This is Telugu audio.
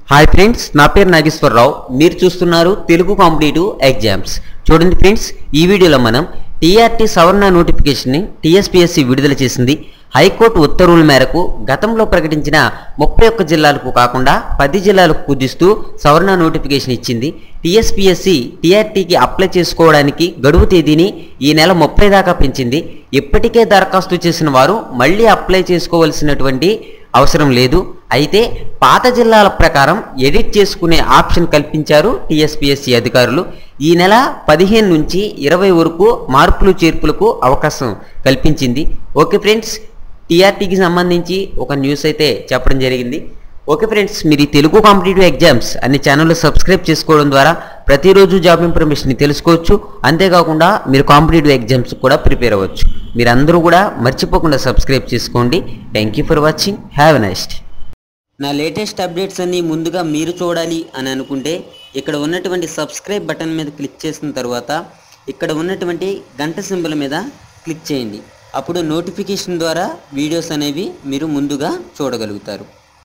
హాయ్ ఫ్రెండ్స్ నా పేరు నాగేశ్వరరావు మీరు చూస్తున్నారు తెలుగు కాంపిటేటివ్ ఎగ్జామ్స్ చూడండి ఫ్రెండ్స్ ఈ వీడియోలో మనం టీఆర్టీ సవరణ నోటిఫికేషన్ని టీఎస్పీఎస్సీ విడుదల చేసింది హైకోర్టు ఉత్తర్వుల మేరకు గతంలో ప్రకటించిన ముప్పై ఒక్క జిల్లాలకు కాకుండా పది జిల్లాలకు కుదిస్తూ సవరణ నోటిఫికేషన్ ఇచ్చింది టీఎస్పీఎస్సీ టీఆర్టీకి అప్లై చేసుకోవడానికి గడువు తేదీని ఈ నెల ముప్పై దాకా పెంచింది ఇప్పటికే దరఖాస్తు చేసిన వారు మళ్ళీ అప్లై చేసుకోవలసినటువంటి అవసరం లేదు అయితే పాత జిల్లాల ప్రకారం ఎడిట్ చేసుకునే ఆప్షన్ కల్పించారు టీఎస్పీఎస్సీ అధికారులు ఈ నెల పదిహేను నుంచి ఇరవై వరకు మార్పులు చేర్పులకు అవకాశం కల్పించింది ఓకే ఫ్రెండ్స్ టీఆర్టీకి సంబంధించి ఒక న్యూస్ అయితే చెప్పడం జరిగింది ఓకే ఫ్రెండ్స్ మీరు ఈ తెలుగు కాంపిటేటివ్ ఎగ్జామ్స్ అన్ని ఛానల్లో సబ్స్క్రైబ్ చేసుకోవడం ద్వారా ప్రతిరోజు జాబ్ ఇన్ఫర్మేషన్ తెలుసుకోవచ్చు అంతేకాకుండా మీరు కాంపిటేటివ్ ఎగ్జామ్స్ కూడా ప్రిపేర్ అవ్వచ్చు మీరందరూ కూడా మర్చిపోకుండా సబ్స్క్రైబ్ చేసుకోండి thank you for watching have next నా లేటెస్ట్ అప్డేట్స్ అన్నీ ముందుగా మీరు చూడాలి అని అనుకుంటే ఇక్కడ ఉన్నటువంటి సబ్స్క్రైబ్ బటన్ మీద క్లిక్ చేసిన తర్వాత ఇక్కడ ఉన్నటువంటి గంట సింబల్ మీద క్లిక్ చేయండి అప్పుడు నోటిఫికేషన్ ద్వారా వీడియోస్ అనేవి మీరు ముందుగా చూడగలుగుతారు